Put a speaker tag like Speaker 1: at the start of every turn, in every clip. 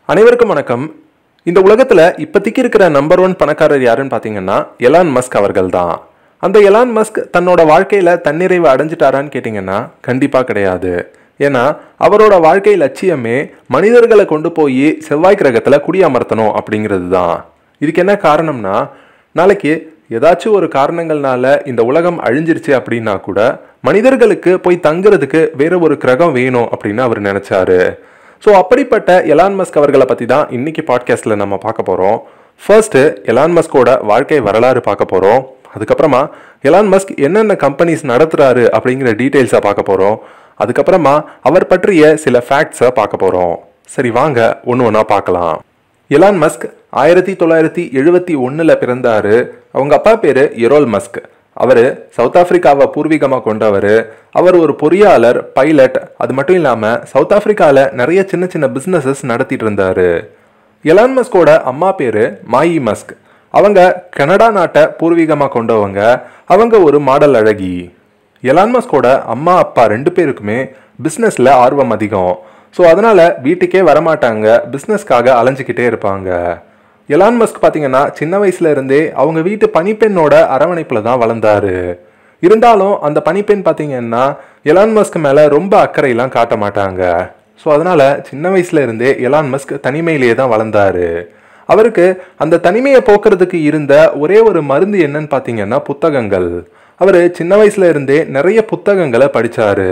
Speaker 1: அனைவருக்கும் வணக்கம் இந்த உலகத்துல இப்போதைக்கு இருக்கிற நம்பர் ஒன் பணக்காரர் யாருன்னு பார்த்தீங்கன்னா எலான் மஸ்க் அவர்கள் தான் அந்த எலான் மஸ்க் தன்னோட வாழ்க்கையில தன்னிறைவு அடைஞ்சிட்டாரான்னு கேட்டிங்கன்னா கண்டிப்பா கிடையாது ஏன்னா அவரோட வாழ்க்கை லட்சியமே மனிதர்களை கொண்டு போய் செவ்வாய் கிரகத்துல குடியமர்த்தணும் அப்படிங்கிறது தான் இதுக்கு என்ன காரணம்னா நாளைக்கு ஏதாச்சும் ஒரு காரணங்கள்னால இந்த உலகம் அழிஞ்சிருச்சு அப்படின்னா கூட மனிதர்களுக்கு போய் தங்குறதுக்கு வேற ஒரு கிரகம் வேணும் அப்படின்னு அவர் நினைச்சாரு ஸோ அப்படிப்பட்ட எலான் மஸ்க் அவர்களை பற்றி தான் இன்னைக்கு பாட்காஸ்ட்டில் நம்ம பார்க்க போகிறோம் ஃபர்ஸ்ட்டு எலான் மஸ்கோட வாழ்க்கை வரலாறு பார்க்க போகிறோம் அதுக்கப்புறமா எலான் மஸ்க் என்னென்ன கம்பெனிஸ் நடத்துகிறாரு அப்படிங்கிற டீட்டெயில்ஸை பார்க்க போகிறோம் அதுக்கப்புறமா அவர் பற்றிய சில ஃபேக்ட்ஸை பார்க்க போகிறோம் சரி வாங்க ஒன்று ஒன்றா பார்க்கலாம் எலான் மஸ்க் ஆயிரத்தி தொள்ளாயிரத்தி எழுபத்தி ஒன்றில் பிறந்தாரு அவங்க அப்பா பேர் எரோல் மஸ்க் அவர் சவுத் ஆப்பிரிக்காவை பூர்வீகமாக கொண்டவர் அவர் ஒரு பொறியாளர் பைலட் அது மட்டும் இல்லாமல் சவுத் ஆப்பிரிக்காவில் நிறைய சின்ன சின்ன பிஸ்னஸஸ் நடத்திட்டு இருந்தாரு எலான் மஸ்கோட அம்மா பேர் மாயி மஸ்க் அவங்க கனடா நாட்டை பூர்வீகமாக கொண்டவங்க அவங்க ஒரு மாடல் அழகி எலான் மஸ்கோட அம்மா அப்பா ரெண்டு பேருக்குமே பிஸ்னஸில் ஆர்வம் அதிகம் ஸோ அதனால வீட்டுக்கே வரமாட்டாங்க பிஸ்னஸ்க்காக அலைஞ்சிக்கிட்டே இருப்பாங்க எலான் மஸ்க் பார்த்தீங்கன்னா சின்ன வயசுல இருந்தே அவங்க வீட்டு பனிப்பெண்ணோட அரவணைப்பில் தான் வளர்ந்தாரு இருந்தாலும் அந்த பனிப்பெண் பார்த்தீங்கன்னா எலான் மஸ்க் மேலே ரொம்ப அக்கறையெல்லாம் காட்ட மாட்டாங்க ஸோ அதனால சின்ன வயசுல இருந்தே எலான் மஸ்க் தனிமையிலேயே தான் வளர்ந்தாரு அவருக்கு அந்த தனிமையை போக்குறதுக்கு இருந்த ஒரே ஒரு மருந்து என்னன்னு பார்த்தீங்கன்னா புத்தகங்கள் அவர் சின்ன வயசுல இருந்தே நிறைய புத்தகங்களை படிச்சாரு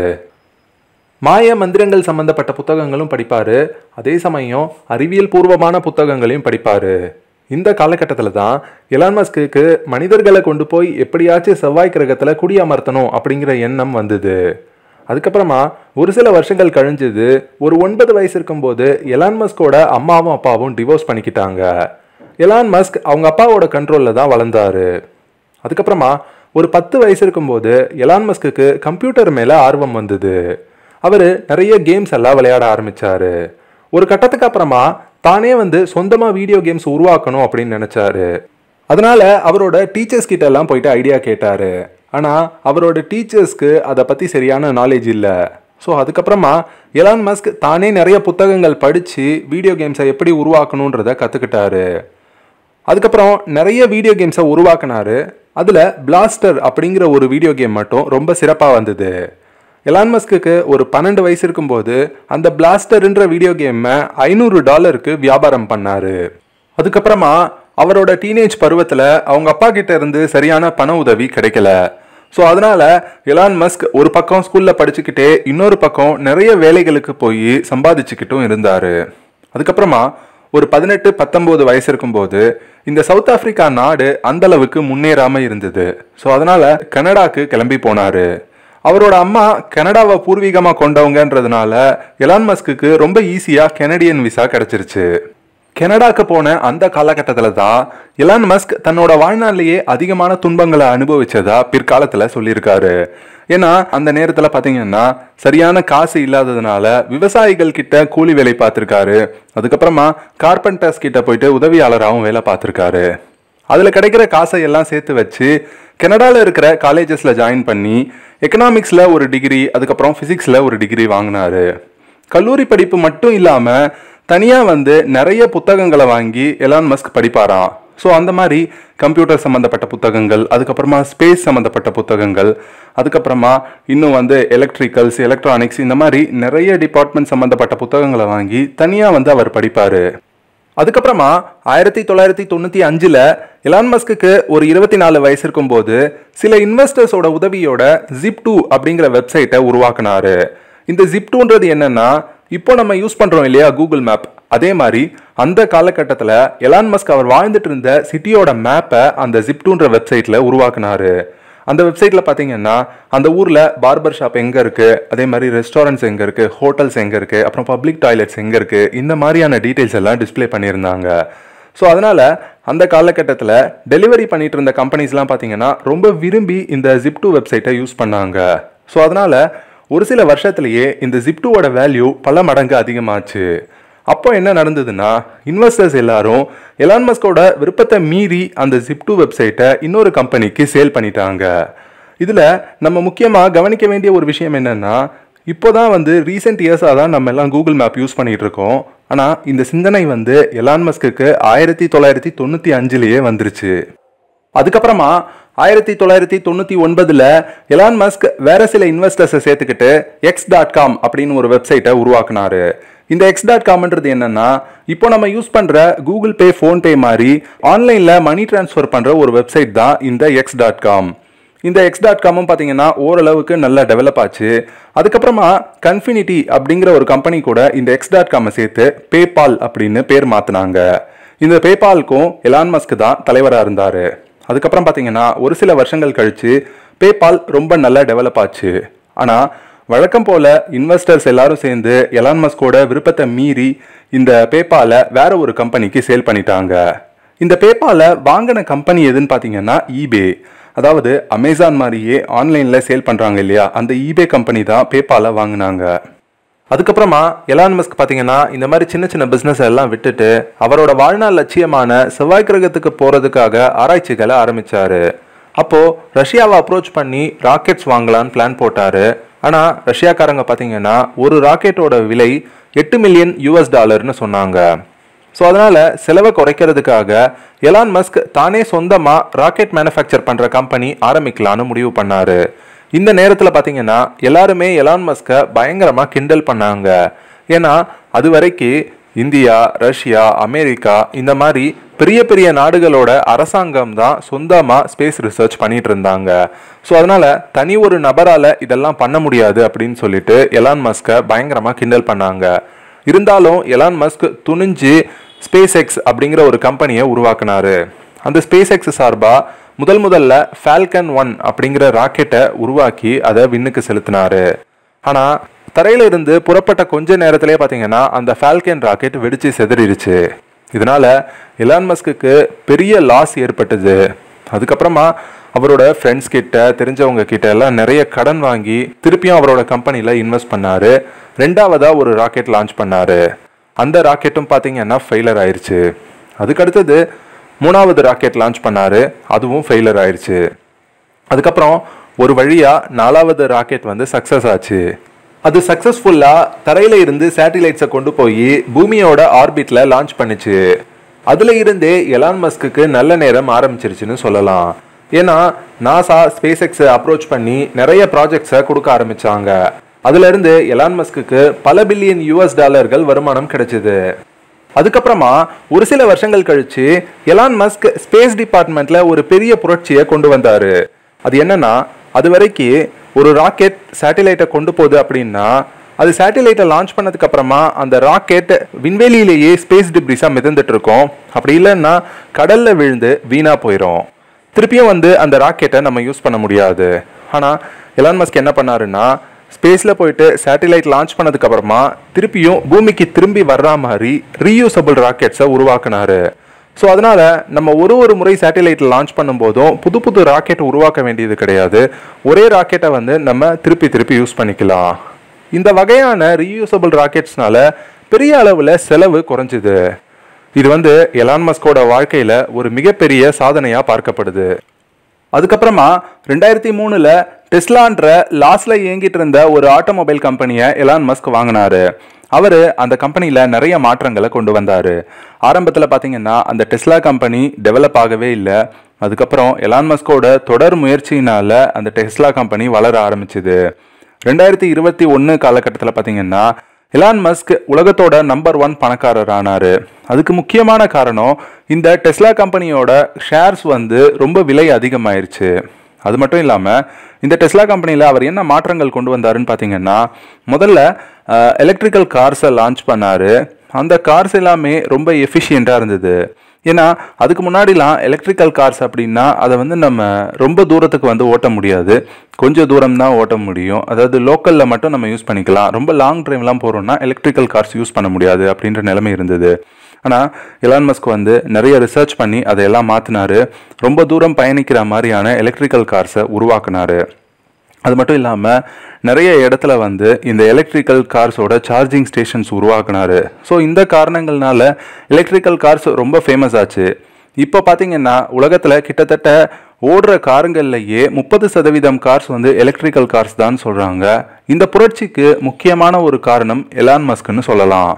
Speaker 1: மாய மந்திரங்கள் சம்பந்தப்பட்ட புத்தகங்களும் படிப்பாரு அதே சமயம் அறிவியல் பூர்வமான புத்தகங்களையும் படிப்பாரு இந்த காலகட்டத்தில் தான் எலான் மஸ்க்கு மனிதர்களை கொண்டு போய் எப்படியாச்சும் செவ்வாய் கிரகத்தில் குடியமர்த்தணும் அப்படிங்கிற எண்ணம் வந்தது அதுக்கப்புறமா ஒரு சில வருஷங்கள் கழிஞ்சது ஒரு ஒன்பது வயசு இருக்கும்போது எலான் மஸ்கோட அம்மாவும் அப்பாவும் டிவோர்ஸ் பண்ணிக்கிட்டாங்க எலான் மஸ்க் அவங்க அப்பாவோட கண்ட்ரோலில் தான் வளர்ந்தாரு அதுக்கப்புறமா ஒரு பத்து வயசு இருக்கும்போது எலான் மஸ்க்கு கம்ப்யூட்டர் மேலே ஆர்வம் வந்தது அவர் நிறைய கேம்ஸ் எல்லாம் விளையாட ஆரம்பிச்சாரு ஒரு கட்டத்துக்கு அப்புறமா தானே வந்து சொந்தமாக வீடியோ கேம்ஸ் உருவாக்கணும் அப்படின்னு நினச்சாரு அதனால அவரோட டீச்சர்ஸ் கிட்ட எல்லாம் போயிட்டு ஐடியா கேட்டாரு ஆனால் அவரோட டீச்சர்ஸ்க்கு அதை பற்றி சரியான நாலேஜ் இல்லை ஸோ அதுக்கப்புறமா எலான் மஸ்க் தானே நிறைய புத்தகங்கள் படித்து வீடியோ கேம்ஸை எப்படி உருவாக்கணுன்றத கற்றுக்கிட்டாரு அதுக்கப்புறம் நிறைய வீடியோ கேம்ஸை உருவாக்குனாரு அதில் பிளாஸ்டர் அப்படிங்கிற ஒரு வீடியோ கேம் மட்டும் ரொம்ப சிறப்பாக வந்தது எலான் மஸ்க்கு ஒரு பன்னெண்டு வயசு இருக்கும்போது அந்த பிளாஸ்டர்ன்ற வீடியோ கேமை ஐநூறு டாலருக்கு வியாபாரம் பண்ணாரு அதுக்கப்புறமா அவரோட டீனேஜ் பருவத்தில் அவங்க அப்பா கிட்ட இருந்து சரியான பண உதவி கிடைக்கல ஸோ அதனால எலான் மஸ்க் ஒரு பக்கம் ஸ்கூலில் படிச்சுக்கிட்டே இன்னொரு பக்கம் நிறைய வேலைகளுக்கு போய் சம்பாதிச்சுக்கிட்டும் இருந்தார் அதுக்கப்புறமா ஒரு பதினெட்டு பத்தொம்போது வயசு இருக்கும்போது இந்த சவுத் ஆப்பிரிக்கா நாடு அந்த அளவுக்கு முன்னேறாம இருந்தது ஸோ அதனால கனடாக்கு கிளம்பி போனாரு அவரோட அம்மா கனடாவை பூர்வீகமாக கொண்டவங்கன்றதுனால எலான் மஸ்க்கு ரொம்ப ஈஸியாக கெனடியன் விசா கிடைச்சிருச்சு கனடாக்கு போன அந்த காலகட்டத்தில் தான் எலான் மஸ்க் தன்னோட வாழ்நாளிலேயே அதிகமான துன்பங்களை அனுபவிச்சதா பிற்காலத்தில் சொல்லியிருக்காரு ஏன்னா அந்த நேரத்தில் பார்த்தீங்கன்னா சரியான காசு இல்லாததுனால விவசாயிகள் கிட்ட கூலி வேலை பார்த்துருக்காரு அதுக்கப்புறமா கார்பெண்டர்ஸ் கிட்ட போயிட்டு உதவியாளராகவும் வேலை பார்த்துருக்காரு அதில் கிடைக்கிற காசை எல்லாம் சேர்த்து வச்சு கனடாவில் இருக்கிற காலேஜஸில் ஜாயின் பண்ணி எக்கனாமிக்ஸில் ஒரு டிகிரி அதுக்கப்புறம் ஃபிசிக்ஸில் ஒரு டிகிரி வாங்கினாரு கல்லூரி படிப்பு மட்டும் இல்லாமல் தனியாக வந்து நிறைய புத்தகங்களை வாங்கி எலான் மஸ்க் படிப்பாராம் ஸோ அந்த மாதிரி கம்ப்யூட்டர் சம்மந்தப்பட்ட புத்தகங்கள் அதுக்கப்புறமா ஸ்பேஸ் சம்மந்தப்பட்ட புத்தகங்கள் அதுக்கப்புறமா இன்னும் வந்து எலக்ட்ரிக்கல்ஸ் எலக்ட்ரானிக்ஸ் இந்த மாதிரி நிறைய டிபார்ட்மெண்ட் சம்மந்தப்பட்ட புத்தகங்களை வாங்கி தனியாக வந்து அவர் படிப்பார் அதுக்கப்புறமா ஆயிரத்தி தொள்ளாயிரத்தி தொண்ணூற்றி அஞ்சில் எலான் மஸ்க்கு ஒரு இருபத்தி நாலு வயசு இருக்கும்போது சில இன்வெஸ்டர்ஸோட உதவியோட ஜிப் டூ அப்படிங்கிற வெப்சைட்டை உருவாக்குனாரு இந்த ஜிப் டூன்றது என்னன்னா இப்போ நம்ம யூஸ் பண்ணுறோம் இல்லையா கூகுள் மேப் அதே மாதிரி அந்த காலகட்டத்தில் எலான் மஸ்க் அவர் வாழ்ந்துட்டு இருந்த சிட்டியோட மேப்பை அந்த ஜிப்டூன்ற வெப்சைட்டில் உருவாக்குனாரு அந்த வெப்சைட்டில் பார்த்தீங்கன்னா அந்த ஊரில் பார்பர் ஷாப் எங்கே இருக்குது அதே மாதிரி ரெஸ்டாரண்ட்ஸ் எங்கே இருக்குது ஹோட்டல்ஸ் எங்கே இருக்குது அப்புறம் பப்ளிக் டாய்லெட்ஸ் எங்கே இருக்குது இந்த மாதிரியான டீட்டெயில்ஸ் எல்லாம் டிஸ்பிளே பண்ணியிருந்தாங்க ஸோ அதனால் அந்த காலகட்டத்தில் டெலிவரி பண்ணிட்டு இருந்த கம்பெனிஸ்லாம் பார்த்தீங்கன்னா ரொம்ப விரும்பி இந்த ஜிப்டூ வெப்சைட்டை யூஸ் பண்ணாங்க ஸோ அதனால் ஒரு சில வருஷத்துலேயே இந்த ஜிப்டூவோட வேல்யூ பல மடங்கு அதிகமாச்சு அப்போ என்ன நடந்ததுன்னா இன்வெஸ்டர்ஸ் எல்லாரும் எலான் மஸ்கோட விருப்பத்தை மீறி அந்த ஜிப்டூ வெப்சைட்டை இன்னொரு கம்பெனிக்கு சேல் பண்ணிட்டாங்க இதில் நம்ம முக்கியமாக கவனிக்க வேண்டிய ஒரு விஷயம் என்னென்னா இப்போ தான் வந்து ரீசெண்ட் இயர்ஸாக தான் நம்ம எல்லாம் கூகுள் மேப் யூஸ் பண்ணிகிட்டு இருக்கோம் ஆனால் இந்த சிந்தனை வந்து எலான் மஸ்க்கு ஆயிரத்தி தொள்ளாயிரத்தி தொண்ணூற்றி அஞ்சுலேயே வந்துருச்சு அதுக்கப்புறமா ஆயிரத்தி தொள்ளாயிரத்தி தொண்ணூற்றி ஒன்பதில் எலான் மஸ்க் வேற சில இன்வெஸ்டர்ஸை சேர்த்துக்கிட்டு எக்ஸ் டாட் காம் அப்படின்னு ஒரு வெப்சைட்டை உருவாக்குனாரு இந்த எக்ஸ் டாட் காம்ன்றது என்னன்னா இப்போ நம்ம யூஸ் பண்ணுற கூகுள் பே ஃபோன்பே மாதிரி ஆன்லைனில் மணி ட்ரான்ஸ்ஃபர் பண்ணுற ஒரு வெப்சைட் தான் இந்த எக்ஸ் டாட் காம் இந்த எக்ஸ் டாட் காமும் பார்த்தீங்கன்னா ஓரளவுக்கு நல்லா டெவலப் ஆச்சு அதுக்கப்புறமா கன்ஃபினிட்டி அப்படிங்கிற ஒரு கம்பெனி கூட இந்த எக்ஸ் டாட் காமை சேர்த்து பேபால் அப்படின்னு பேர் மாற்றினாங்க இந்த பேபாலுக்கும் எலான் மஸ்க் தான் தலைவராக இருந்தார் அதுக்கப்புறம் பார்த்தீங்கன்னா ஒரு சில வருஷங்கள் கழித்து பேபால் ரொம்ப நல்லா டெவலப் ஆச்சு ஆனால் வழக்கம் போல இன்வெஸ்டர்ஸ் எல்லாரும் சேர்ந்து எலான் மஸ்கோட விருப்பத்தை மீறி இந்த பேபாலை வேற ஒரு கம்பெனிக்கு சேல் பண்ணிட்டாங்க இந்த பேபாலை வாங்கின கம்பெனி எதுன்னு பார்த்தீங்கன்னா ஈபே அதாவது அமேசான் மாதிரியே ஆன்லைனில் சேல் பண்ணுறாங்க இல்லையா அந்த ஈபே கம்பெனி தான் பேபாலை வாங்கினாங்க அதுக்கப்புறமா எலான் மஸ்க் பார்த்தீங்கன்னா இந்த மாதிரி சின்ன சின்ன பிஸ்னஸ் எல்லாம் விட்டுட்டு அவரோட வாழ்நாள் லட்சியமான செவ்வாய் கிரகத்துக்கு போகிறதுக்காக ஆராய்ச்சிகளை ஆரம்பிச்சாரு அப்போ ரஷ்யாவை அப்ரோச் பண்ணி ராக்கெட்ஸ் வாங்கலான்னு பிளான் போட்டாரு ஆனால் ரஷ்யாக்காரங்க பார்த்தீங்கன்னா ஒரு ராக்கெட்டோட விலை எட்டு மில்லியன் யூஎஸ் டாலர்னு சொன்னாங்க ஸோ அதனால் செலவை குறைக்கிறதுக்காக எலான் மஸ்க் தானே சொந்தமாக ராக்கெட் மேனுஃபேக்சர் பண்ணுற கம்பெனி ஆரம்பிக்கலான்னு முடிவு பண்ணார் இந்த நேரத்தில் பார்த்தீங்கன்னா எல்லாருமே எலான் மஸ்கை பயங்கரமாக கிண்டல் பண்ணாங்க ஏன்னா அது வரைக்கும் இந்தியா ரஷ்யா அமெரிக்கா இந்த மாதிரி பெரிய பெரிய நாடுகளோட அரசாங்கம் தான் சொந்தமாக ஸ்பேஸ் ரிசர்ச் பண்ணிட்டு இருந்தாங்க ஸோ அதனால் தனி ஒரு நபரால் இதெல்லாம் பண்ண முடியாது அப்படின்னு சொல்லிட்டு எலான் மஸ்கை பயங்கரமாக கிண்டல் பண்ணாங்க இருந்தாலும் எலான் மஸ்க் துணிஞ்சு ஸ்பேஸ் எக்ஸ் அப்படிங்கிற ஒரு கம்பெனியை உருவாக்குனாரு அந்த ஸ்பேஸ் எக்ஸ் சார்பாக முதல் முதல்ல ஃபால்கன் ஒன் அப்படிங்கிற ராக்கெட்டை உருவாக்கி அதை விண்ணுக்கு செலுத்தினாரு ஆனால் தரையில இருந்து புறப்பட்ட கொஞ்ச நேரத்திலே பார்த்தீங்கன்னா அந்த ஃபால்கன் ராக்கெட் வெடிச்சு செதறிடுச்சு இதனால எலான் மஸ்க்கு பெரிய லாஸ் ஏற்பட்டது அதுக்கப்புறமா அவரோட ஃப்ரெண்ட்ஸ் கிட்ட தெரிஞ்சவங்க கிட்ட எல்லாம் நிறைய கடன் வாங்கி திருப்பியும் அவரோட கம்பெனியில் இன்வெஸ்ட் பண்ணாரு ரெண்டாவதா ஒரு ராக்கெட் லான்ச் பண்ணாரு அந்த ராக்கெட்டும் பார்த்தீங்கன்னா ஃபெயிலர் ஆயிருச்சு அதுக்கடுத்தது மூணாவது ராக்கெட் லான்ச் பண்ணாரு அதுவும் ஃபெயிலர் ஆயிருச்சு அதுக்கப்புறம் ஒரு வழியாக நாலாவது ராக்கெட் வந்து சக்ஸஸ் ஆச்சு அது சக்ஸஸ்ஃபுல்லாக தரையில இருந்து சேட்டிலைட்ஸை கொண்டு போய் பூமியோட ஆர்பிட்ல லான்ச் பண்ணுச்சு அதுல இருந்தே எலான் மஸ்க்கு நல்ல நேரம் ஆரம்பிச்சிருச்சுன்னு சொல்லலாம் ஏன்னா நாசா ஸ்பேஸ் எக்ஸை அப்ரோச் பண்ணி நிறைய ப்ராஜெக்ட்ஸை கொடுக்க ஆரம்பிச்சாங்க அதுல இருந்து எலான் மஸ்க்கு பல பில்லியன் யூஎஸ் டாலர்கள் வருமானம் கிடைச்சது அதுக்கப்புறமா ஒரு சில வருஷங்கள் கழிச்சு எலான் மஸ்க் ஸ்பேஸ் டிபார்ட்மெண்ட்ல ஒரு பெரிய புரட்சியை கொண்டு வந்தாரு அது என்னன்னா அது வரைக்கும் ஒரு ராக்கெட் சேட்டிலைட்டை கொண்டு போகுது அப்படின்னா அது சேட்டிலைட்டை லான்ச் பண்ணதுக்கு அப்புறமா அந்த ராக்கெட் விண்வெளியிலேயே ஸ்பேஸ் டிப்ரிஸா மிதந்துட்டு இருக்கும் அப்படி இல்லைன்னா கடல்ல விழுந்து வீணா போயிடும் திருப்பியும் வந்து அந்த ராக்கெட்டை நம்ம யூஸ் பண்ண முடியாது ஆனால் எலான் மஸ்க் என்ன பண்ணாருன்னா ஸ்பேஸில் போயிட்டு சேட்டிலைட் லான்ச் பண்ணதுக்கு அப்புறமா திருப்பியும் பூமிக்கு திரும்பி வர்ற மாதிரி ரீயூசபிள் ராக்கெட்ஸை உருவாக்குனாரு ஸோ அதனால நம்ம ஒரு ஒரு முறை சேட்டிலைட் லான்ச் பண்ணும்போதும் புது புது ராக்கெட் உருவாக்க வேண்டியது கிடையாது ஒரே ராக்கெட்டை வந்து நம்ம திருப்பி திருப்பி யூஸ் பண்ணிக்கலாம் இந்த வகையான ரீயூசபிள் ராக்கெட்ஸ்னால பெரிய அளவில் செலவு குறைஞ்சுது இது வந்து எலான் மஸ்கோட வாழ்க்கையில ஒரு மிகப்பெரிய சாதனையா பார்க்கப்படுது அதுக்கப்புறமா ரெண்டாயிரத்தி மூணுல டெஸ்லான்ற லாஸ்ல இயங்கிட்டு இருந்த ஒரு ஆட்டோமொபைல் கம்பெனியை எலான் மஸ்க் வாங்கினாரு அவர் அந்த கம்பெனியில் நிறைய மாற்றங்களை கொண்டு வந்தார் ஆரம்பத்தில் பார்த்தீங்கன்னா அந்த டெஸ்லா கம்பெனி டெவலப் ஆகவே இல்லை அதுக்கப்புறம் எலான் மஸ்கோட தொடர் முயற்சியினால அந்த டெஸ்லா கம்பெனி வளர ஆரம்பிச்சுது ரெண்டாயிரத்தி இருபத்தி ஒன்று காலகட்டத்தில் பார்த்தீங்கன்னா எலான் மஸ்க் உலகத்தோட நம்பர் ஒன் பணக்காரர் ஆனாரு அதுக்கு முக்கியமான காரணம் இந்த டெஸ்லா கம்பெனியோட ஷேர்ஸ் வந்து ரொம்ப விலை அதிகமாயிருச்சு அது மட்டும் இல்லாமல் இந்த டெஸ்லா கம்பெனியில் அவர் என்ன மாற்றங்கள் கொண்டு வந்தாருன்னு பார்த்தீங்கன்னா முதல்ல எலக்ட்ரிக்கல் கார்ஸை லான்ச் பண்ணார் அந்த கார்ஸ் எல்லாமே ரொம்ப எஃபிஷியண்ட்டாக இருந்தது ஏன்னா அதுக்கு முன்னாடிலாம் எலக்ட்ரிக்கல் கார்ஸ் அப்படின்னா அதை வந்து நம்ம ரொம்ப தூரத்துக்கு வந்து ஓட்ட முடியாது கொஞ்சம் தூரம் தான் ஓட்ட முடியும் அதாவது லோக்கலில் மட்டும் நம்ம யூஸ் பண்ணிக்கலாம் ரொம்ப லாங் டிரைவ்லாம் போகிறோம்னா எலக்ட்ரிக்கல் கார்ஸ் யூஸ் பண்ண முடியாது அப்படின்ற நிலைமை இருந்தது ஆனால் எலான் மஸ்க் வந்து நிறைய ரிசர்ச் பண்ணி அதையெல்லாம் மாற்றினாரு ரொம்ப தூரம் பயணிக்கிற மாதிரியான எலக்ட்ரிக்கல் கார்ஸை உருவாக்குனாரு அது மட்டும் இல்லாமல் நிறைய இடத்துல வந்து இந்த எலக்ட்ரிக்கல் கார்ஸோட சார்ஜிங் ஸ்டேஷன்ஸ் உருவாக்குனாரு ஸோ இந்த காரணங்கள்னால எலக்ட்ரிக்கல் கார்ஸ் ரொம்ப ஃபேமஸ் ஆச்சு இப்போ பார்த்தீங்கன்னா உலகத்தில் கிட்டத்தட்ட ஓடுற காருங்கள்லையே முப்பது சதவீதம் கார்ஸ் வந்து எலக்ட்ரிக்கல் கார்ஸ் தான் சொல்கிறாங்க இந்த புரட்சிக்கு முக்கியமான ஒரு காரணம் எலான் மஸ்க்னு சொல்லலாம்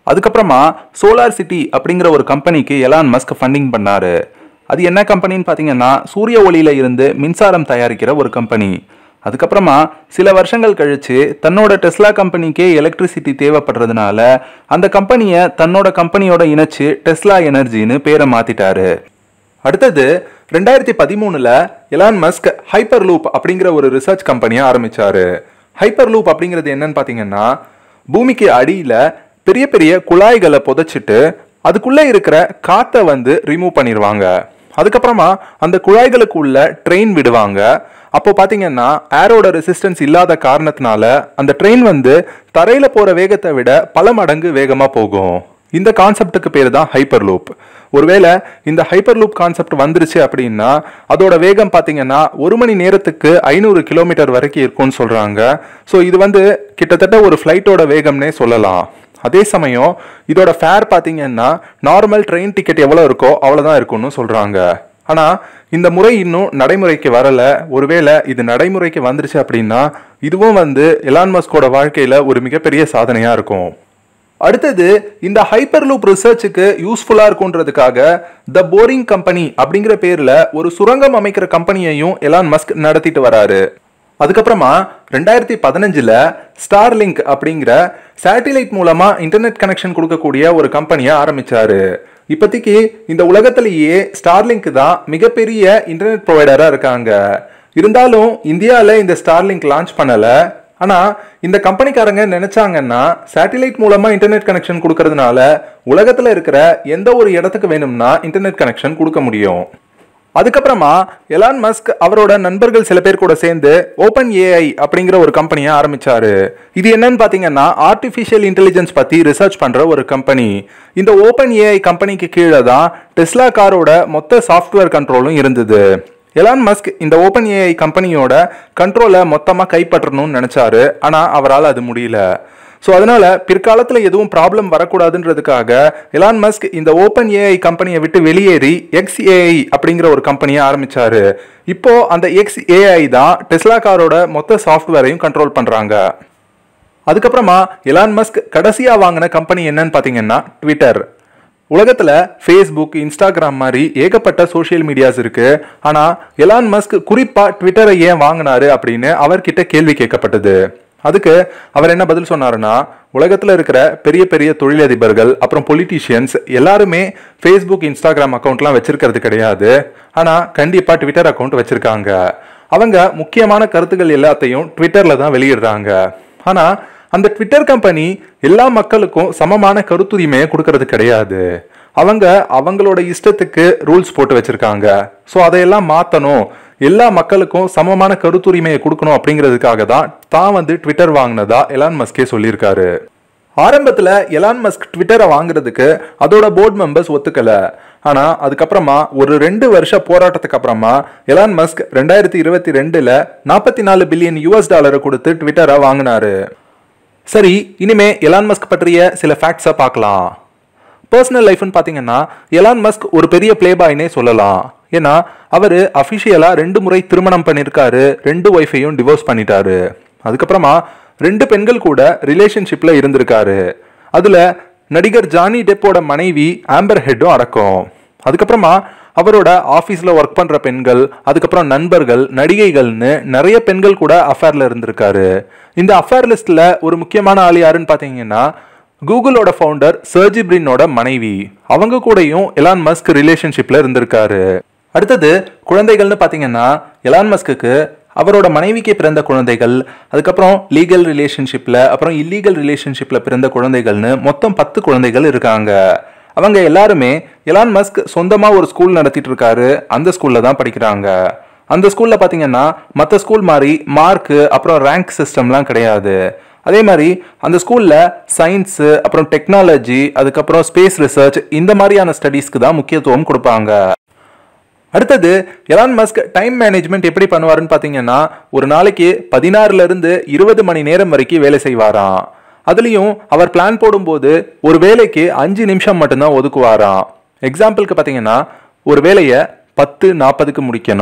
Speaker 2: அதுக்கப்புறமா சோலார் சிட்டி அப்படிங்கிற ஒரு கம்பெனிக்கு எலான் மஸ்க் ஃபண்டிங் பண்ணாரு அது என்ன கம்பெனின்னு பார்த்தீங்கன்னா சூரிய ஒளியில இருந்து மின்சாரம் தயாரிக்கிற ஒரு கம்பெனி அதுக்கப்புறமா சில வருஷங்கள் கழிச்சு தன்னோட டெஸ்லா கம்பெனிக்கே எலக்ட்ரிசிட்டி தேவைப்படுறதுனால அந்த கம்பெனியை தன்னோட கம்பெனியோட இணைச்சு டெஸ்லா எனர்ஜின்னு பேரை மாத்திட்டாரு
Speaker 1: அடுத்தது ரெண்டாயிரத்தி பதிமூணுல எலான் மஸ்க் ஹைப்பர் லூப் அப்படிங்கிற ஒரு ரிசர்ச் கம்பெனியை ஆரம்பிச்சாரு ஹைப்பர் லூப் அப்படிங்கிறது என்னன்னு பார்த்தீங்கன்னா பூமிக்கு அடியில் பெரிய பெரிய குழாய்களை புதைச்சிட்டு அதுக்குள்ளே இருக்கிற காற்றை வந்து ரிமூவ் பண்ணிடுவாங்க அதுக்கப்புறமா அந்த குழாய்களுக்கு உள்ள ட்ரெயின் விடுவாங்க அப்போ பார்த்தீங்கன்னா ஏரோட ரெசிஸ்டன்ஸ் இல்லாத காரணத்தினால அந்த ட்ரெயின் வந்து தரையில் போகிற வேகத்தை விட பல மடங்கு வேகமாக போகும் இந்த கான்செப்டுக்கு பேர் தான் ஹைப்பர் லூப் ஒருவேளை இந்த ஹைப்பர் லூப் கான்செப்ட் வந்துருச்சு அப்படின்னா அதோட வேகம் பார்த்தீங்கன்னா ஒரு மணி நேரத்துக்கு ஐநூறு கிலோமீட்டர் வரைக்கும் இருக்கும்னு சொல்கிறாங்க ஸோ இது வந்து கிட்டத்தட்ட ஒரு ஃப்ளைட்டோட வேகம்னே சொல்லலாம் அதே சமயம் இதோட ஃபேர் பார்த்தீங்கன்னா நார்மல் ட்ரெயின் டிக்கெட் எவ்வளோ இருக்கோ அவ்வளோதான் இருக்கும்னு சொல்கிறாங்க ஆனால் இந்த முறை இன்னும் நடைமுறைக்கு வரலை ஒருவேளை இது நடைமுறைக்கு வந்துருச்சு அப்படின்னா இதுவும் வந்து எலான் மஸ்கோட வாழ்க்கையில் ஒரு மிகப்பெரிய சாதனையாக இருக்கும் அடுத்தது இந்த ஹைப்பர் லூப் ரிசர்ச்சுக்கு யூஸ்ஃபுல்லாக இருக்குன்றதுக்காக த போரிங் கம்பெனி அப்படிங்கிற பேரில் ஒரு சுரங்கம் அமைக்கிற கம்பெனியையும் எலான் மஸ்க் நடத்திட்டு வராரு அதுக்கப்புறமா ரெண்டாயிரத்தி பதினஞ்சில் ஸ்டார்லிங்க் அப்படிங்கிற சேட்டிலைட் மூலமாக இன்டர்நெட் கனெக்ஷன் கொடுக்கக்கூடிய ஒரு கம்பெனியை ஆரம்பிச்சாரு இப்போதைக்கு இந்த உலகத்திலேயே ஸ்டார்லிங்க் தான் மிகப்பெரிய இன்டர்நெட் ப்ரொவைடராக இருக்காங்க இருந்தாலும் இந்தியாவில் இந்த ஸ்டார்லிங்க் லான்ச் பண்ணலை ஆனால் இந்த கம்பெனிக்காரங்க நினைச்சாங்கன்னா சேட்டிலைட் மூலமாக இன்டர்நெட் கனெக்ஷன் கொடுக்கறதுனால உலகத்தில் இருக்கிற எந்த ஒரு இடத்துக்கு வேணும்னா இன்டர்நெட் கனெக்ஷன் கொடுக்க முடியும் அதுக்கப்புறமா எலான் மஸ்க் அவரோட நண்பர்கள் சில பேர் கூட சேர்ந்து ஓப்பன் ஏஐ அப்படிங்கிற ஒரு கம்பெனியை ஆரம்பிச்சாரு இது என்னன்னு பார்த்தீங்கன்னா ஆர்டிஃபிஷியல் இன்டெலிஜென்ஸ் பற்றி ரிசர்ச் பண்ணுற ஒரு கம்பெனி இந்த ஓப்பன் ஏஐ கம்பெனிக்கு கீழே தான் டெஸ்லா காரோட மொத்த சாஃப்ட்வேர் கண்ட்ரோலும் இருந்தது எலான் மஸ்க் இந்த ஓப்பன் ஏஐ கம்பெனியோட கண்ட்ரோலை மொத்தமாக கைப்பற்றணும்னு நினச்சாரு ஆனால் அவரால் அது முடியல ஸோ அதனால பிற்காலத்தில் எதுவும் ப்ராப்ளம் வரக்கூடாதுன்றதுக்காக எலான் மஸ்க் இந்த ஓப்பன் ஏஐ கம்பெனியை விட்டு வெளியேறி எக்ஸ் ஏஐ அப்படிங்கிற ஒரு கம்பெனியை ஆரம்பிச்சாரு இப்போ அந்த எக்ஸ் ஏஐ தான் டெஸ்லா காரோட மொத்த சாஃப்ட்வேரையும் கண்ட்ரோல் பண்ணுறாங்க அதுக்கப்புறமா எலான் மஸ்க் கடைசியாக வாங்கின கம்பெனி என்னன்னு பார்த்தீங்கன்னா ட்விட்டர் உலகத்தில் ஃபேஸ்புக் இன்ஸ்டாகிராம் மாதிரி ஏகப்பட்ட சோஷியல் மீடியாஸ் இருக்கு ஆனால் எலான் மஸ்க் குறிப்பாக ட்விட்டரை ஏன் வாங்கினாரு அப்படின்னு அவர்கிட்ட கேள்வி கேட்கப்பட்டது அதுக்கு அவர் என்ன பதில் சொன்னாருன்னா உலகத்தில் இருக்கிற பெரிய பெரிய தொழிலதிபர்கள் அப்புறம் பொலிட்டீஷியன்ஸ் எல்லாருமே ஃபேஸ்புக் இன்ஸ்டாகிராம் அக்கௌண்ட்லாம் வச்சிருக்கிறது கிடையாது ஆனால் கண்டிப்பாக ட்விட்டர் அக்கௌண்ட் வச்சிருக்காங்க அவங்க முக்கியமான கருத்துக்கள் எல்லாத்தையும் ட்விட்டரில் தான் வெளியிடுறாங்க ஆனால் அந்த ட்விட்டர் கம்பெனி எல்லா மக்களுக்கும் சமமான கருத்துரிமையை கொடுக்கறது கிடையாது அவங்க அவங்களோட இஷ்டத்துக்கு ரூல்ஸ் போட்டு வச்சிருக்காங்க ஸோ அதையெல்லாம் மாற்றணும் எல்லா மக்களுக்கும் சமமான கருத்துரிமையை கொடுக்கணும் அப்படிங்கிறதுக்காக தான் தான் வந்து ட்விட்டர் வாங்கினதா எலான் மஸ்கே சொல்லியிருக்காரு ஆரம்பத்தில் எலான் மஸ்க் ட்விட்டரை வாங்குறதுக்கு அதோட போர்டு மெம்பர்ஸ் ஒத்துக்கல ஆனால் அதுக்கப்புறமா ஒரு ரெண்டு வருஷ போராட்டத்துக்கு அப்புறமா எலான் மஸ்க் ரெண்டாயிரத்தி இருபத்தி ரெண்டில் நாற்பத்தி நாலு பில்லியன் யூஎஸ் டாலரை கொடுத்து ட்விட்டரை வாங்கினாரு சரி இனிமே எலான் மஸ்க் பற்றிய சில ஃபேக்ட்ஸை பார்க்கலாம் பர்சனல் லைஃப்னு பார்த்தீங்கன்னா எலான் மஸ்க் ஒரு பெரிய பிளேபாய்னே சொல்லலாம் ஏன்னா அவர் அஃபிஷியலாக ரெண்டு முறை திருமணம் பண்ணியிருக்காரு ரெண்டு ஒய்ஃபையும் டிவோர்ஸ் பண்ணிட்டாரு அதுக்கப்புறமா ரெண்டு பெண்கள் கூட ரிலேஷன்ஷிப்பில் இருந்திருக்காரு அதில் நடிகர் ஜானி டெப்போட மனைவி ஆம்பர் ஹெட்டும் அடக்கம் அதுக்கப்புறமா அவரோட ஆஃபீஸில் ஒர்க் பண்ணுற பெண்கள் அதுக்கப்புறம் நண்பர்கள் நடிகைகள்னு நிறைய பெண்கள் கூட அஃபேரில் இருந்திருக்காரு இந்த அஃபேர் லிஸ்ட்டில் ஒரு முக்கியமான ஆள் யாருன்னு பார்த்தீங்கன்னா கூகுளோட ஃபவுண்டர் சர்ஜி பிரினோட மனைவி அவங்க கூடயும் எலான் மஸ்க் ரிலேஷன்ஷிப்பில் இருந்திருக்காரு அடுத்தது குழந்தைகள்னு பார்த்தீங்கன்னா எலான் மஸ்க்கு அவரோட மனைவிக்கு பிறந்த குழந்தைகள் அதுக்கப்புறம் லீகல் ரிலேஷன்ஷிப்பில் அப்புறம் இல்லீகல் ரிலேஷன்ஷிப்பில் பிறந்த குழந்தைகள்னு மொத்தம் பத்து குழந்தைகள் இருக்காங்க அவங்க எல்லாருமே எலான் மஸ்க் சொந்தமாக ஒரு ஸ்கூல் நடத்திட்டு இருக்காரு அந்த ஸ்கூலில் தான் படிக்கிறாங்க அந்த ஸ்கூலில் பார்த்தீங்கன்னா மற்ற ஸ்கூல் மாதிரி மார்க்கு அப்புறம் ரேங்க் சிஸ்டம்லாம் கிடையாது அதே மாதிரி அந்த ஸ்கூலில் சயின்ஸு அப்புறம் டெக்னாலஜி அதுக்கப்புறம் ஸ்பேஸ் ரிசர்ச் இந்த மாதிரியான ஸ்டடீஸ்க்கு தான் முக்கியத்துவம் கொடுப்பாங்க அடுத்தது எலான் மஸ்க் டைம் மேனேஜ்மெண்ட் எப்படி பண்ணுவாருன்னு பார்த்தீங்கன்னா ஒரு நாளைக்கு பதினாறுல இருந்து இருபது மணி நேரம் வரைக்கும் வேலை செய்வாராம் அதுலேயும் அவர் பிளான் போடும்போது ஒரு வேலைக்கு அஞ்சு நிமிஷம் மட்டும்தான் ஒதுக்குவாராம் எக்ஸாம்பிளுக்கு பார்த்தீங்கன்னா ஒரு வேலையை பத்து நாற்பதுக்கு முடிக்கணும்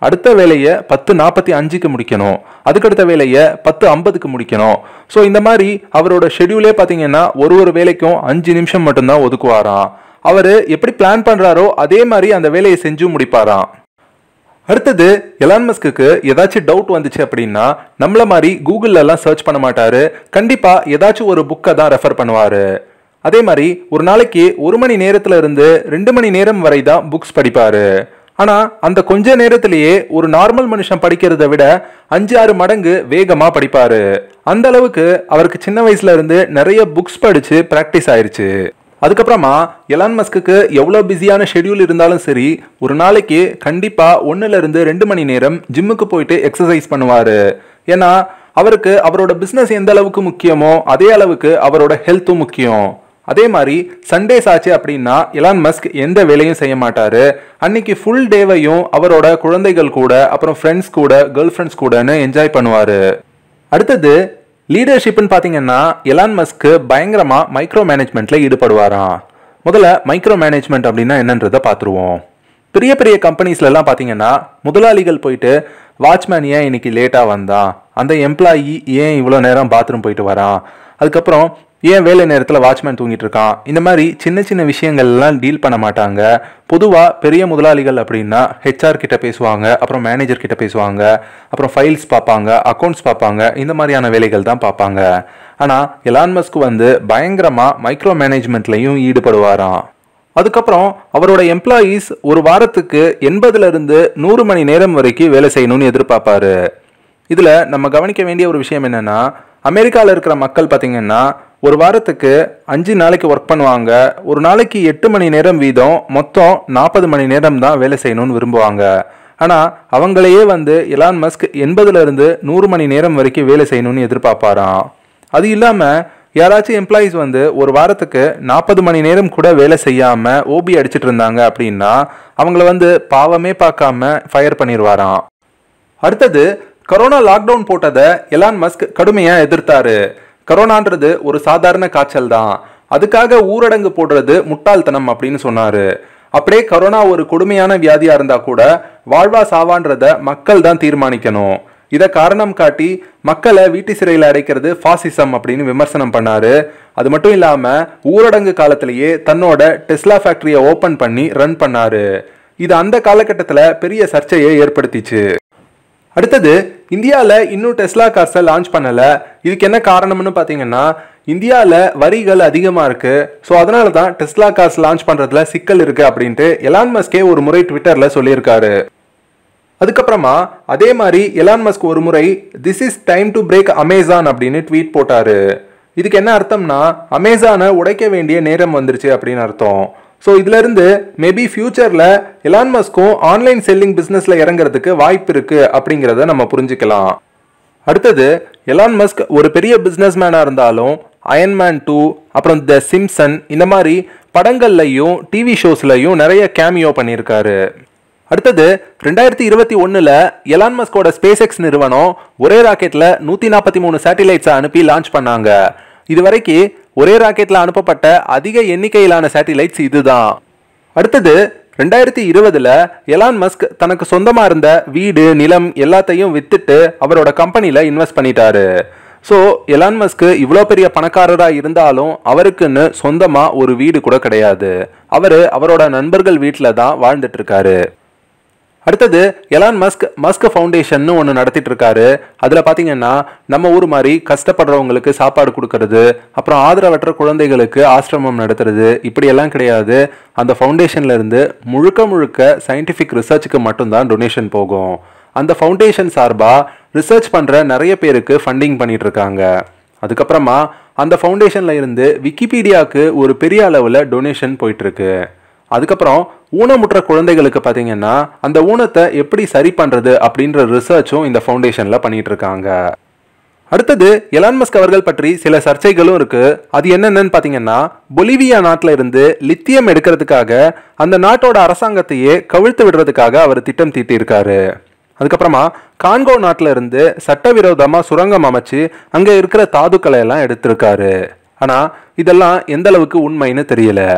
Speaker 1: அடுத்த வேலையை பத்து நாற்பத்தி அஞ்சுக்கு முடிக்கணும் அதுக்கடுத்த வேலையை பத்து ஐம்பதுக்கு முடிக்கணும் ஸோ இந்த மாதிரி அவரோட ஷெடியூலே பார்த்தீங்கன்னா ஒரு ஒரு வேலைக்கும் அஞ்சு நிமிஷம் மட்டும்தான் ஒதுக்குவாராம் அவர் எப்படி பிளான் பண்ணுறாரோ அதே மாதிரி அந்த வேலையை செஞ்சு முடிப்பாராம் அடுத்தது எலான் மஸ்க்கு ஏதாச்சும் டவுட் வந்துச்சு அப்படின்னா நம்மள மாதிரி கூகுள்ல எல்லாம் சர்ச் பண்ண மாட்டாரு கண்டிப்பா ஏதாச்சும் ஒரு புக்கை தான் ரெஃபர் பண்ணுவாரு அதே மாதிரி ஒரு நாளைக்கு ஒரு மணி நேரத்துல இருந்து ரெண்டு மணி நேரம் வரை தான் புக்ஸ் படிப்பாரு ஆனா அந்த கொஞ்ச நேரத்திலேயே ஒரு நார்மல் மனுஷன் படிக்கிறத விட அஞ்சு ஆறு மடங்கு வேகமா படிப்பாரு அந்த அளவுக்கு அவருக்கு சின்ன வயசுல இருந்து நிறைய புக்ஸ் படிச்சு பிராக்டிஸ் ஆயிருச்சு அதுக்கப்புறமா எலான் மஸ்க்கு எவ்வளோ பிஸியான ஷெட்யூல் இருந்தாலும் சரி ஒரு நாளைக்கு கண்டிப்பாக ஒன்றுல இருந்து ரெண்டு மணி நேரம் ஜிம்முக்கு போயிட்டு எக்ஸசைஸ் பண்ணுவார் ஏன்னா அவருக்கு அவரோட பிஸ்னஸ் எந்த அளவுக்கு முக்கியமோ அதே அளவுக்கு அவரோட ஹெல்த்தும் முக்கியம் அதே மாதிரி சண்டேஸ் ஆச்சு அப்படின்னா எலான் மஸ்க் எந்த வேலையும் செய்ய மாட்டாரு அன்னைக்கு ஃபுல் டேவையும் அவரோட குழந்தைகள் கூட அப்புறம் ஃப்ரெண்ட்ஸ் கூட கேர்ள் ஃப்ரெண்ட்ஸ் கூடன்னு என்ஜாய் பண்ணுவாரு அடுத்தது லீடர்ஷிப்னு பார்த்தீங்கன்னா எலான் மஸ்க்கு பயங்கரமா மைக்ரோ மேனேஜ்மெண்ட்ல ஈடுபடுவாராம் முதல்ல மைக்ரோ மேனேஜ்மெண்ட் அப்படின்னா என்னன்றதை பார்த்துருவோம் பெரிய பெரிய கம்பெனிஸ்லலாம் பார்த்தீங்கன்னா முதலாளிகள் போயிட்டு வாட்ச்மேன் ஏன் இன்னைக்கு லேட்டாக வந்தான் அந்த எம்ப்ளாயி ஏன் இவ்வளோ நேரம் பாத்ரூம் போயிட்டு வரான் அதுக்கப்புறம் ஏன் வேலை நேரத்தில் வாட்ச்மேன் தூங்கிட்டு இருக்கான் இந்த மாதிரி சின்ன சின்ன விஷயங்கள்லாம் டீல் பண்ண மாட்டாங்க பொதுவாக பெரிய முதலாளிகள் அப்படின்னா ஹெச்ஆர் கிட்ட பேசுவாங்க அப்புறம் மேனேஜர் கிட்ட பேசுவாங்க அப்புறம் ஃபைல்ஸ் பார்ப்பாங்க அக்கௌண்ட்ஸ் பார்ப்பாங்க இந்த மாதிரியான வேலைகள் தான் பார்ப்பாங்க ஆனால் எலான் மஸ்க் வந்து பயங்கரமாக மைக்ரோ மேனேஜ்மெண்ட்லையும் ஈடுபடுவாராம் அதுக்கப்புறம் அவரோட எம்ப்ளாயீஸ் ஒரு வாரத்துக்கு எண்பதுல இருந்து நூறு மணி நேரம் வரைக்கும் வேலை செய்யணும்னு எதிர்பார்ப்பாரு இதில் நம்ம கவனிக்க வேண்டிய ஒரு விஷயம் என்னன்னா அமெரிக்காவில் இருக்கிற மக்கள் பார்த்தீங்கன்னா ஒரு வாரத்துக்கு அஞ்சு நாளைக்கு ஒர்க் பண்ணுவாங்க ஒரு நாளைக்கு எட்டு மணி நேரம் வீதம் மொத்தம் நாற்பது மணி நேரம் தான் வேலை செய்யணும்னு விரும்புவாங்க ஆனால் அவங்களையே வந்து எலான் மஸ்க் எண்பதுல இருந்து நூறு மணி நேரம் வரைக்கும் வேலை செய்யணும்னு எதிர்பார்ப்பாராம் அது இல்லாமல் யாராச்சும் எம்ப்ளாயீஸ் வந்து ஒரு வாரத்துக்கு நாற்பது மணி நேரம் கூட வேலை செய்யாம ஓபி அடிச்சிட்டு இருந்தாங்க அப்படின்னா அவங்கள வந்து பாவமே பார்க்காம ஃபயர் பண்ணிடுவாராம் அடுத்தது கொரோனா லாக்டவுன் போட்டதை எலான் மஸ்க் கடுமையா எதிர்த்தாரு கொரோனான்றது ஒரு சாதாரண காய்ச்சல் தான் அதுக்காக ஊரடங்கு போடுறது முட்டாள்தனம் அப்படின்னு சொன்னாரு அப்படியே கொரோனா ஒரு கொடுமையான வியாதியா இருந்தா கூட வாழ்வா சாவான்றத மக்கள் தான் தீர்மானிக்கணும் இதை காரணம் காட்டி மக்களை வீட்டு சிறையில் அடைக்கிறது ஃபாசிசம் அப்படின்னு விமர்சனம் பண்ணாரு அது மட்டும் இல்லாம ஊரடங்கு காலத்திலேயே தன்னோட டெஸ்லா ஃபேக்டரியை ஓபன் பண்ணி ரன் பண்ணாரு இது அந்த காலகட்டத்தில் பெரிய சர்ச்சையை ஏற்படுத்திச்சு அடுத்தது இந்தியாவில் இன்னும் டெஸ்லா கார்ஸை லான்ச் பண்ணலை இதுக்கு என்ன காரணம்னு பார்த்தீங்கன்னா இந்தியாவில் வரிகள் அதிகமாக இருக்கு ஸோ அதனால தான் டெஸ்லா கார்ஸ் லான்ச் பண்ணுறதுல சிக்கல் இருக்கு அப்படின்ட்டு எலான் மஸ்கே ஒரு முறை ட்விட்டரில் சொல்லியிருக்காரு அதுக்கப்புறமா அதே மாதிரி எலான் மஸ்க் ஒரு முறை this is time to break Amazon அப்படின்னு ட்வீட் போட்டாரு இதுக்கு என்ன அர்த்தம்னா அமேசானை உடைக்க வேண்டிய நேரம் வந்துருச்சு அப்படின்னு அர்த்தம் ஸோ இதுல இருந்து மேபி ஃபியூச்சர்ல எலான் மஸ்க்கும் ஆன்லைன் செல்லிங் பிசினஸ்ல இறங்குறதுக்கு வாய்ப்பு இருக்கு அப்படிங்கிறத நம்ம புரிஞ்சுக்கலாம் அடுத்தது எலான் மஸ்க் ஒரு பெரிய பிஸ்னஸ் மேனாக இருந்தாலும் அயன்மேன் டூ அப்புறம் த சிம்சன் இந்த மாதிரி படங்கள்லையும் டிவி ஷோஸ்லையும் நிறைய கேமியோ பண்ணியிருக்காரு அடுத்தது ரெண்டாயிரத்தி இருபத்தி ஒன்றில் எலான் மஸ்கோட ஸ்பேஸ் எக்ஸ் நிறுவனம் ஒரே ராக்கெட்டில் நூற்றி நாற்பத்தி மூணு சேட்டிலைட்ஸை அனுப்பி லான்ச் பண்ணாங்க இது வரைக்கும் ஒரே ராக்கெட்டில் அனுப்பப்பட்ட அதிக எண்ணிக்கையிலான சேட்டிலைட்ஸ் இதுதான் அடுத்தது ரெண்டாயிரத்தி இருபதுல எலான் மஸ்க் தனக்கு சொந்தமா இருந்த வீடு நிலம் எல்லாத்தையும் வித்துட்டு அவரோட கம்பெனில இன்வெஸ்ட் பண்ணிட்டாரு ஸோ எலான் மஸ்க் இவ்வளோ பெரிய பணக்காரராக இருந்தாலும் அவருக்குன்னு சொந்தமா ஒரு வீடு கூட கிடையாது அவர் அவரோட நண்பர்கள் வீட்டில் தான் வாழ்ந்துட்டு இருக்காரு அடுத்தது எலான் மஸ்க் மஸ்க் ஃபவுண்டேஷன் ஒன்று நடத்திட்டு இருக்காரு அதில் பார்த்தீங்கன்னா நம்ம ஊர் மாதிரி கஷ்டப்படுறவங்களுக்கு சாப்பாடு கொடுக்கறது அப்புறம் ஆதரவற்ற குழந்தைகளுக்கு ஆசிரமம் நடத்துறது இப்படியெல்லாம் கிடையாது அந்த ஃபவுண்டேஷன்ல இருந்து முழுக்க முழுக்க சயின்டிஃபிக் ரிசர்ச்சுக்கு மட்டும்தான் டொனேஷன் போகும் அந்த ஃபவுண்டேஷன் சார்பாக ரிசர்ச் பண்ணுற நிறைய பேருக்கு ஃபண்டிங் பண்ணிட்டு இருக்காங்க அதுக்கப்புறமா அந்த ஃபவுண்டேஷன்ல இருந்து விக்கிபீடியாவுக்கு ஒரு பெரிய அளவில் டொனேஷன் போயிட்டு இருக்கு அதுக்கப்புறம் ஊனமுற்ற குழந்தைகளுக்கு பார்த்தீங்கன்னா அந்த ஊனத்தை எப்படி சரி பண்ணுறது அப்படின்ற ரிசர்ச்சும் இந்த ஃபவுண்டேஷனில் பண்ணிட்டு இருக்காங்க அடுத்தது எலான் மஸ்க் அவர்கள் பற்றி சில சர்ச்சைகளும் இருக்கு அது என்னென்னு பார்த்தீங்கன்னா பொலிவியா நாட்டில் இருந்து லித்தியம் எடுக்கிறதுக்காக அந்த நாட்டோட அரசாங்கத்தையே கவிழ்த்து விடுறதுக்காக அவர் திட்டம் தீட்டியிருக்காரு அதுக்கப்புறமா கான்கோ நாட்டில் இருந்து சட்டவிரோதமாக சுரங்கம் அமைச்சு அங்கே இருக்கிற தாதுக்களை எல்லாம் எடுத்திருக்காரு ஆனால் இதெல்லாம் எந்த அளவுக்கு உண்மைன்னு தெரியல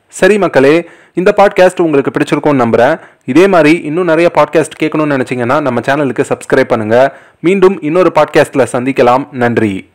Speaker 1: சரி மக்களே இந்த பாட்காஸ்ட் உங்களுக்கு பிடிச்சிருக்கும்னு நம்புறேன் இதே மாதிரி இன்னும் நிறைய பாட்காஸ்ட் கேட்கணும்னு நினைச்சீங்கன்னா நம்ம சேனலுக்கு சப்ஸ்கிரைப் பண்ணுங்க மீண்டும் இன்னொரு பாட்காஸ்ட்ல சந்திக்கலாம் நன்றி